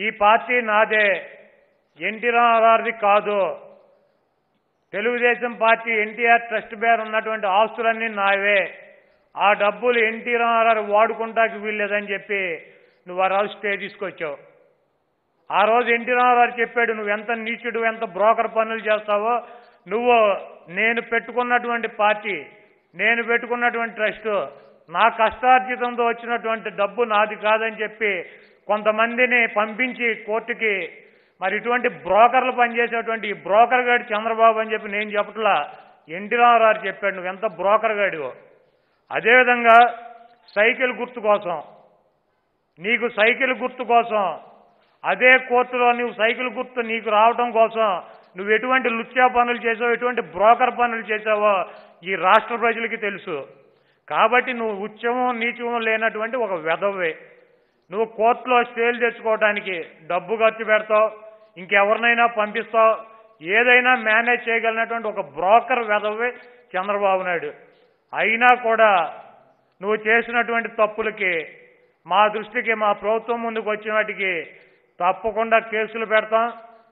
ఈ పార్టీ నాదే ఎన్టీ రామారావుది కాదు తెలుగుదేశం పార్టీ ఎన్టీఆర్ ట్రస్ట్ పేరు ఉన్నటువంటి ఆస్తులన్నీ నావే ఆ డబ్బులు ఎన్టీ రామారావు వాడుకుంటాకి వీల్లేదని చెప్పి నువ్వు ఆ రోజు స్టే తీసుకొచ్చావు ఆ రోజు ఎన్టీ రామారావు చెప్పాడు నువ్వు ఎంత నీచుడు ఎంత బ్రోకర్ పనులు చేస్తావో నువ్వు నేను పెట్టుకున్నటువంటి పార్టీ నేను పెట్టుకున్నటువంటి ట్రస్ట్ నా కష్టార్జితంతో వచ్చినటువంటి డబ్బు నాది కాదని చెప్పి కొంతమందిని పంపించి కోర్టుకి మరి ఇటువంటి బ్రోకర్లు పనిచేసేటువంటి ఈ బ్రోకర్ గాడి చంద్రబాబు అని చెప్పి నేను చెప్పట్లా ఎన్టీ రామారావు చెప్పాడు నువ్వు ఎంత బ్రోకర్ గాడివో అదేవిధంగా సైకిల్ గుర్తు కోసం నీకు సైకిల్ గుర్తు కోసం అదే కోర్టులో నువ్వు సైకిల్ గుర్తు నీకు రావటం కోసం నువ్వు ఎటువంటి లుచ్చా పనులు చేసావో ఎటువంటి బ్రోకర్ పనులు చేసావో ఈ రాష్ట్ర ప్రజలకి తెలుసు కాబట్టి నువ్వు ఉచ్చము నీచము లేనటువంటి ఒక వెధవే నువ్వు కోర్టులో స్టేలు తెచ్చుకోవడానికి డబ్బు ఖర్చు పెడతావు ఇంకెవరినైనా పంపిస్తావు ఏదైనా మేనేజ్ చేయగలిగినటువంటి ఒక బ్రోకర్ వెధవే చంద్రబాబు నాయుడు అయినా కూడా నువ్వు చేసినటువంటి తప్పులకి మా దృష్టికి మా ప్రభుత్వం ముందుకు వచ్చిన వాటికి తప్పకుండా కేసులు పెడతాం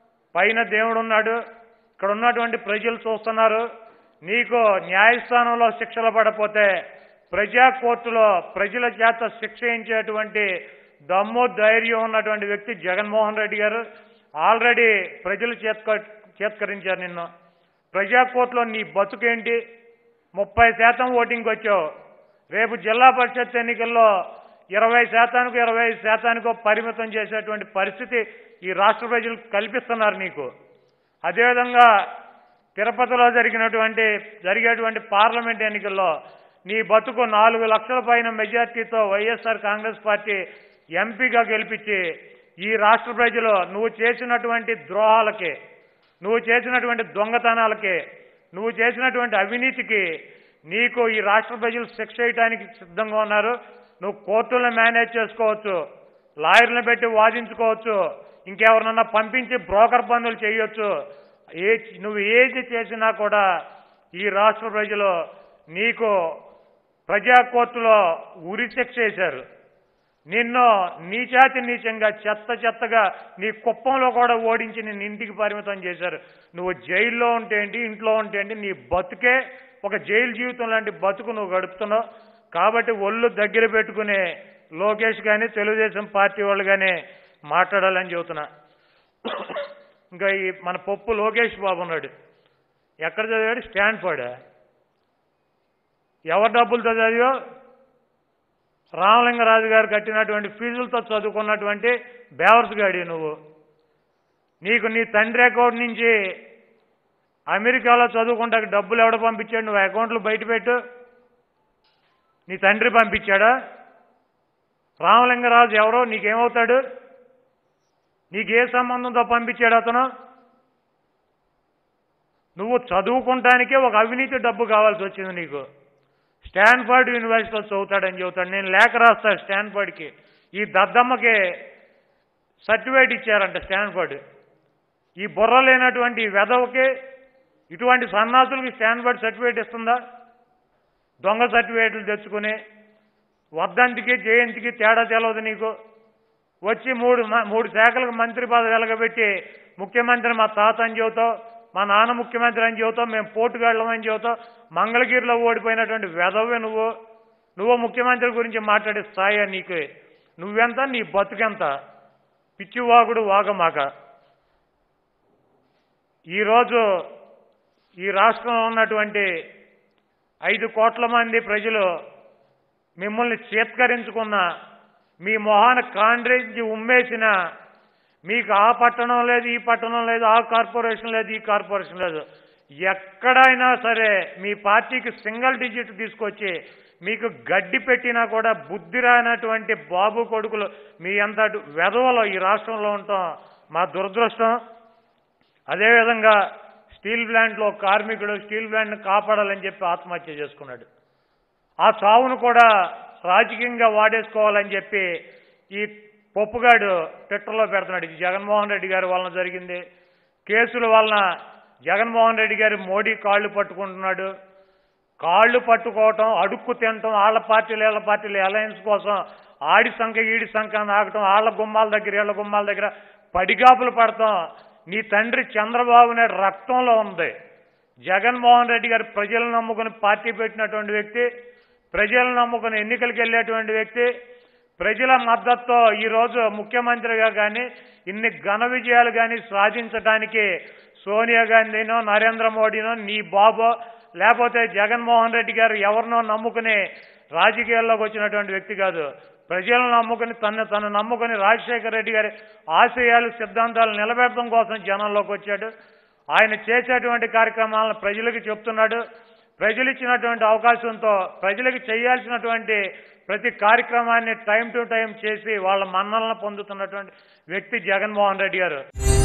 పైన దేవుడు ఉన్నాడు ఇక్కడ ఉన్నటువంటి ప్రజలు చూస్తున్నారు నీకు న్యాయస్థానంలో శిక్షలు పడపోతే ప్రజా కోర్టులో ప్రజల చేత శిక్ష వేయించేటువంటి దమ్ము ధైర్యం ఉన్నటువంటి వ్యక్తి జగన్మోహన్ రెడ్డి గారు ఆల్రెడీ ప్రజలు చేత్క చేత్కరించారు నిన్ను ప్రజా కోర్టులో నీ బతుకేంటి ముప్పై శాతం ఓటింగ్కి వచ్చావు రేపు జిల్లా పరిషత్ ఎన్నికల్లో ఇరవై శాతానికి ఇరవై ఐదు శాతానికో పరిమితం చేసేటువంటి పరిస్థితి ఈ రాష్ట్ర ప్రజలు కల్పిస్తున్నారు నీకు అదేవిధంగా తిరుపతిలో జరిగినటువంటి జరిగేటువంటి పార్లమెంట్ ఎన్నికల్లో నీ బతుకు నాలుగు లక్షల పైన మెజార్టీతో వైఎస్ఆర్ కాంగ్రెస్ పార్టీ ఎంపీగా గెలిపించి ఈ రాష్ట్ర ప్రజలు నువ్వు చేసినటువంటి ద్రోహాలకి నువ్వు చేసినటువంటి దొంగతనాలకి నువ్వు చేసినటువంటి అవినీతికి నీకు ఈ రాష్ట్ర ప్రజలు శిక్ష వేయడానికి సిద్ధంగా ఉన్నారు నువ్వు కోర్టులను మేనేజ్ చేసుకోవచ్చు లాయర్లను పెట్టి వాదించుకోవచ్చు ఇంకెవరినన్నా పంపించి బ్రోకర్ పనులు చేయొచ్చు ఏ నువ్వు ఏది చేసినా కూడా ఈ రాష్ట్ర ప్రజలు నీకు ప్రజా కోర్టులో ఉరి శిక్ష వేశారు నిన్ను నీచాతి నీచంగా చెత్త చెత్తగా నీ కుప్పంలో కూడా ఓడించి నిన్ను ఇంటికి పరిమితం చేశారు నువ్వు జైల్లో ఉంటే ఏంటి ఇంట్లో ఉంటే ఏంటి నీ బతుకే ఒక జైలు జీవితం లాంటి బతుకు నువ్వు గడుపుతున్నావు కాబట్టి ఒళ్ళు దగ్గర పెట్టుకుని లోకేష్ కానీ తెలుగుదేశం పార్టీ వాళ్ళు కానీ మాట్లాడాలని చెబుతున్నా ఇంకా ఈ మన పప్పు లోకేష్ బాబు ఉన్నాడు ఎక్కడ చదివాడు స్టాన్ఫర్డ్ ఎవరి డబ్బులతో చదివో రామలింగరాజు గారు కట్టినటువంటి ఫీజులతో చదువుకున్నటువంటి బేవర్స్ గాడి నువ్వు నీకు నీ తండ్రి అకౌంట్ నుంచి అమెరికాలో చదువుకుంటాకి డబ్బులు ఎవడ పంపించాడు నువ్వు అకౌంట్లు బయట పెట్టు నీ తండ్రి పంపించాడా రామలింగరాజు ఎవరో నీకేమవుతాడు నీకు ఏ సంబంధంతో పంపించాడు అతను నువ్వు చదువుకుంటానికే ఒక అవినీతి డబ్బు కావాల్సి వచ్చింది నీకు స్టాన్ఫర్డ్ యూనివర్సిటీలో చదువుతాడని చెబుతాడు నేను లేఖ రాస్తాను స్టాన్ఫర్డ్కి ఈ దద్దమ్మకి సర్టిఫికేట్ ఇచ్చారంట స్టాన్ఫర్డ్ ఈ బుర్ర లేనటువంటి ఈ వెధవకి ఇటువంటి సన్నాసులకి స్టాన్ఫర్డ్ సర్టిఫికేట్ ఇస్తుందా దొంగ సర్టిఫికేట్లు తెచ్చుకుని వర్ధంతికి జయంతికి తేడా తెలవదు నీకు వచ్చి మూడు మ- మూడు శాఖలకు మంత్రి పదవి వెలగబెట్టి ముఖ్యమంత్రి మా తాత అని చెబుతావు మా నాన్న ముఖ్యమంత్రి అని చెబుతావు మేము పోటుగాళ్ళం అని చెబుతావు మంగళగిరిలో ఓడిపోయినటువంటి వెధవే నువ్వు నువ్వు ముఖ్యమంత్రి గురించి మాట్లాడే స్థాయి నీకు నువ్వెంత నీ బతుకెంత పిచ్చివాగుడు వాగమాక ఈరోజు ఈ రాష్ట్రంలో ఉన్నటువంటి ఐదు కోట్ల మంది ప్రజలు మిమ్మల్ని చేత్కరించుకున్న మీ మొహాన కాండ్రించి ఉమ్మేసిన మీకు ఆ పట్టణం లేదు ఈ పట్టణం లేదు ఆ కార్పొరేషన్ లేదు ఈ కార్పొరేషన్ లేదు ఎక్కడైనా సరే మీ పార్టీకి సింగిల్ డిజిట్ తీసుకొచ్చి మీకు గడ్డి పెట్టినా కూడా బుద్ధి రానటువంటి బాబు కొడుకులు మీ అంతటి వెధవలో ఈ రాష్ట్రంలో ఉంటాం మా దురదృష్టం అదేవిధంగా స్టీల్ ప్లాంట్లో కార్మికుడు స్టీల్ ప్లాంట్ని కాపాడాలని చెప్పి ఆత్మహత్య చేసుకున్నాడు ఆ చావును కూడా రాజకీయంగా వాడేసుకోవాలని చెప్పి ఈ పప్పుగాడు ట్విట్టర్లో పెడుతున్నాడు ఇది జగన్మోహన్ రెడ్డి గారి వలన జరిగింది కేసుల వలన జగన్మోహన్ రెడ్డి గారి మోడీ కాళ్ళు పట్టుకుంటున్నాడు కాళ్ళు పట్టుకోవటం అడుక్కు తినటం వాళ్ళ పార్టీలు వీళ్ళ పార్టీలు అలయన్స్ కోసం ఆడి సంఖ ఈడి సంఖ నాగటం వాళ్ళ గుమ్మాల దగ్గర వీళ్ళ గుమ్మాల దగ్గర పడిగాపులు పడతాం నీ తండ్రి చంద్రబాబు నాయుడు రక్తంలో ఉంది జగన్మోహన్ రెడ్డి గారు ప్రజలను నమ్ముకుని పార్టీ పెట్టినటువంటి వ్యక్తి ప్రజలను నమ్ముకుని ఎన్నికలకు వెళ్ళేటువంటి వ్యక్తి ప్రజల మద్దతుతో ఈరోజు ముఖ్యమంత్రిగా కానీ ఇన్ని ఘన విజయాలు కానీ సాధించడానికి సోనియా గాంధీనో నరేంద్ర మోడీనో నీ బాబో లేకపోతే జగన్మోహన్ రెడ్డి గారు ఎవరినో నమ్ముకుని రాజకీయాల్లోకి వచ్చినటువంటి వ్యక్తి కాదు ప్రజలను నమ్ముకుని తను తను నమ్ముకుని రాజశేఖర రెడ్డి గారి ఆశయాలు సిద్ధాంతాలు నిలబెట్టడం కోసం జనంలోకి వచ్చాడు ఆయన చేసేటువంటి కార్యక్రమాలను ప్రజలకు చెప్తున్నాడు ప్రజలు ఇచ్చినటువంటి అవకాశంతో ప్రజలకు చేయాల్సినటువంటి ప్రతి కార్యక్రమాన్ని టైం టు టైం చేసి వాళ్ళ మన్నలను పొందుతున్నటువంటి వ్యక్తి జగన్మోహన్ రెడ్డి గారు